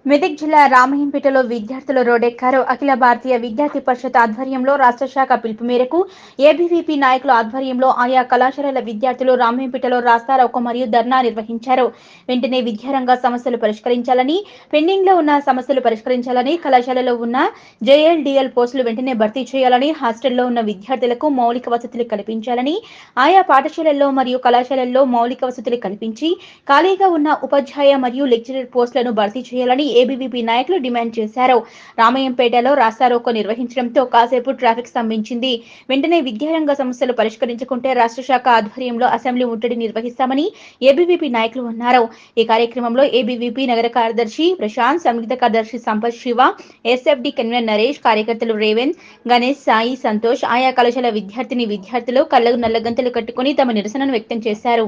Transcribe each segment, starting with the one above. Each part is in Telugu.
మెదక్ జిల్లా రామయ్యంపేటలో విద్యార్థులు రోడ్డెక్కారు అఖిల భారతీయ విద్యార్థి పరిషత్ ఆధ్వర్యంలో రాష్ట్ర శాఖ పిలుపు మేరకు ఏబీవీపీ నాయకుల ఆధ్వర్యంలో ఆయా కళాశాలల విద్యార్థులు రామయ్యంపేటలో రాస్తారోకో మరియు ధర్నా నిర్వహించారు వెంటనే విద్యారంగ సమస్యలు పరిష్కరించాలని పెండింగ్ లో ఉన్న సమస్యలు పరిష్కరించాలని కళాశాలలో ఉన్న జేఎల్డీఎల్ పోస్టులు వెంటనే భర్తీ చేయాలని హాస్టల్లో ఉన్న విద్యార్థులకు మౌలిక వసతులు కల్పించాలని ఆయా పాఠశాలల్లో మరియు కళాశాలల్లో మౌలిక వసతులు కల్పించి ఖాళీగా ఉన్న ఉపాధ్యాయ మరియు లెక్చరర్ పోస్టులను భర్తీ చేయాలని ఏబీవీపీ నాయకులు డిమాండ్ చేశారు రామయ్యంపేటలో రాస్తారోకో నిర్వహించడంతో కాసేపు ట్రాఫిక్ స్తంభించింది వెంటనే విద్యారంగ సమస్యలు పరిష్కరించుకుంటే రాష్ట్ర శాఖ ఆధ్వర్యంలో అసెంబ్లీ ముట్టడి నిర్వహిస్తామని ఏబీవీపీ నాయకులు అన్నారు ఈ కార్యక్రమంలో ఏబీవీపీ నగర కార్యదర్శి ప్రశాంత్ సంయుక్త కార్యదర్శి సంపత్ శివ ఎస్ఎఫ్డి కన్వీనర్ నరేష్ కార్యకర్తలు రేవంత్ గణేష్ సాయి సంతోష్ ఆయా కళాశాల విద్యార్థిని విద్యార్థులు కళ్ళకు నల్లగంతలు కట్టుకుని తమ నిరసనను వ్యక్తం చేశారు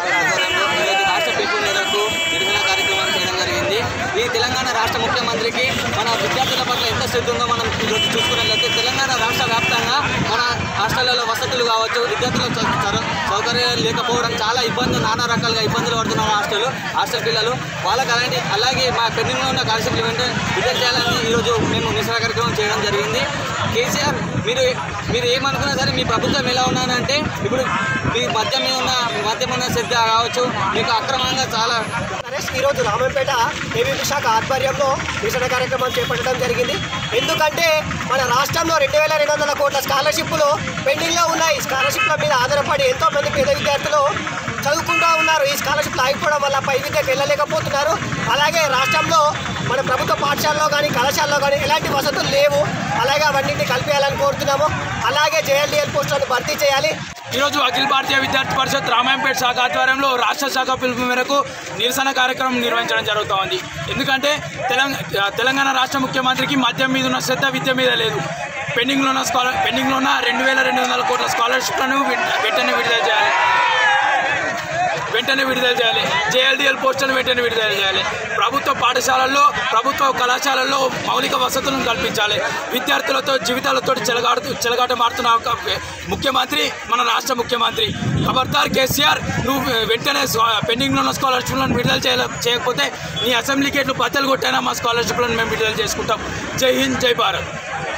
ఈరోజు రాష్ట్ర పిలుపు మేరకు నిరసన కార్యక్రమం చేయడం జరిగింది ఈ తెలంగాణ రాష్ట్ర ముఖ్యమంత్రికి మన విద్యార్థుల పట్ల ఎంత శ్రద్ధ ఉందో మనం ఈరోజు చూసుకున్నట్లయితే తెలంగాణ రాష్ట్ర వ్యాప్తంగా మన హాస్టళ్లలో వసతులు కావచ్చు విద్యార్థుల సౌ- సౌ- సౌకర్యాలు లేకపోవడం చాలా ఇబ్బందులు నానా రకాలుగా ఇబ్బందులు పడుతున్నారు హాస్టల్ హాస్టల్ పిల్లలు వాళ్ళకి అలాంటి అలాగే మా పెండింగ్లో ఉన్న కాన్సెప్ట్లు వెంటనే విడుదల చేయాలని ఈరోజు మేము నిరసన కార్యక్రమం చేయడం జరిగింది కేసీఆర్ మీరు మీరు ఏమనుకున్నా సరే మీ ప్రభుత్వం ఎలా ఉన్నానంటే ఇప్పుడు మీ మద్యం మీద ఉన్న మద్యం ఉన్న శ్రద్ధ కావచ్చు మీకు అక్రమంగా చాలా నరేష్ ఈరోజు రామంపేట ఏబీపీ శాఖ ఆధ్వర్యంలో నిరసన కార్యక్రమం చేపట్టడం జరిగింది ఎందుకంటే మన రాష్ట్రంలో రెండు వేల రెండు వందల కోట్ల స్కాలర్షిప్లు పెండింగ్లో ఉన్నాయి స్కాలర్షిప్ల మీద ఆధారపడి ఎంతో మంది పేద విద్యార్థులు చదువుకుంటూ ఉన్నారు ఈ స్కాలర్షిప్లు ఆగిపోవడం వల్ల పై విద్యకు వెళ్ళలేకపోతున్నారు అలాగే రాష్ట్రంలో మన ప్రభుత్వ పాఠశాలలో కానీ కళాశాలలో కానీ ఎలాంటి వసతులు లేవు అలాగే అవన్నింటినీ కలిపేయాలని కోరుతున్నాము అలాగే జేఎల్డిఎల్ పోస్టులను భర్తీ చేయాలి ఈరోజు అఖిల భారతీయ విద్యార్థి పరిషత్ రామాయంపేట శాఖ ఆధ్వర్యంలో రాష్ట్ర శాఖ పిలుపు మేరకు నిరసన కార్యక్రమం నిర్వహించడం జరుగుతోంది ఎందుకంటే తెలంగాణ తెలంగాణ రాష్ట్ర ముఖ్యమంత్రికి మద్యం మీద ఉన్న శ్రద్ధ విద్య మీద లేదు పెండింగ్లో ఉన్న స్కాలర్ పెండింగ్లో ఉన్న రెండు వేల రెండు వందల కోట్ల స్కాలర్షిప్లను వెంట- వెంటనే విడుదల చేయాలి వెంటనే విడుదల చేయాలి జేఎల్డిఎల్ పోస్టులను వెంటనే విడుదల చేయాలి ప్రభుత్వ పాఠశాలల్లో ప్రభుత్వ కళాశాలల్లో మౌలిక వసతులను కల్పించాలి విద్యార్థులతో జీవితాలతో చెలగాడుతూ చెలగాటమాడుతున్న ఒక ముఖ్యమంత్రి మన రాష్ట్ర ముఖ్యమంత్రి ఖబర్దార్ కేసీఆర్ నువ్వు వెంటనే స్వా- పెండింగ్లో ఉన్న స్కాలర్షిప్లను విడుదల చేయాల చేయకపోతే నీ అసెంబ్లీ గేట్లు బద్దలు కొట్టైనా మా స్కాలర్షిప్లను మేము విడుదల చేసుకుంటాం జై హింద్ జై భారత్